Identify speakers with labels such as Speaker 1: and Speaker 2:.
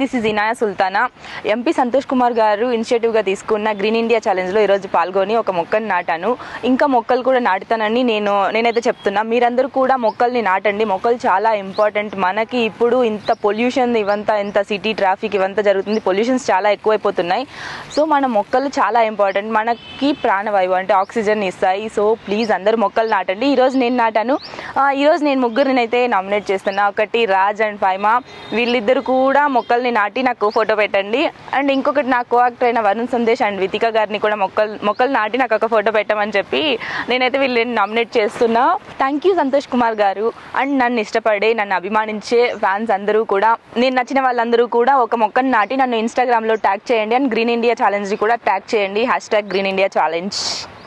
Speaker 1: this is Inaya Sultana MP Santosh Kumar garu ఇనిషియేటివ్గా తీసుకున్న green India ఛాలెంజ్లో ఈరోజు పాల్గొని ఒక మొక్కను నాటాను ఇంకా మొక్కలు కూడా నాటుతానని నేను నేనైతే చెప్తున్నా మీరందరూ కూడా మొక్కల్ని నాటండి మొక్కలు చాలా ఇంపార్టెంట్ మనకి ఇప్పుడు ఇంత పొల్యూషన్ ఇవంతా ఇంత సిటీ ట్రాఫిక్ ఇవంతా జరుగుతుంది పొల్యూషన్స్ చాలా ఎక్కువైపోతున్నాయి సో మన మొక్కలు చాలా ఇంపార్టెంట్ మనకి ప్రాణవాయువు అంటే ఆక్సిజన్ ఇస్తాయి సో ప్లీజ్ అందరూ మొక్కలు నాటండి ఈరోజు నేను నాటాను ఆ, ఈరోజు నేను ముగ్గురిని అయితే నామినేట్ చేస్తున్నా ఒకటి రాజ్ అండ్ ఫైమా వీళ్ళిద్దరు కూడా మొక్కల్ని నాటి నాకు ఫోటో పెట్టండి అండ్ ఇంకొకటి నా కో యాక్టర్ అయిన వరుణ్ సందేశ్ అండ్ వితిక గారిని కూడా మొక్కలు మొక్కలు నాటి నాకు ఒక ఫోటో పెట్టమని చెప్పి నేనైతే వీళ్ళని నామినేట్ చేస్తున్నా థ్యాంక్ యూ సంతోష్ కుమార్ గారు అండ్ నన్ను ఇష్టపడే నన్ను అభిమానించే ఫ్యాన్స్ అందరూ కూడా నేను నచ్చిన వాళ్ళందరూ కూడా ఒక మొక్కను నాటి నన్ను ఇన్స్టాగ్రామ్లో ట్యాగ్ చేయండి అండ్ గ్రీన్ ఇండియా ఛాలెంజ్ని కూడా ట్యాగ్ చేయండి hashtag green India challenge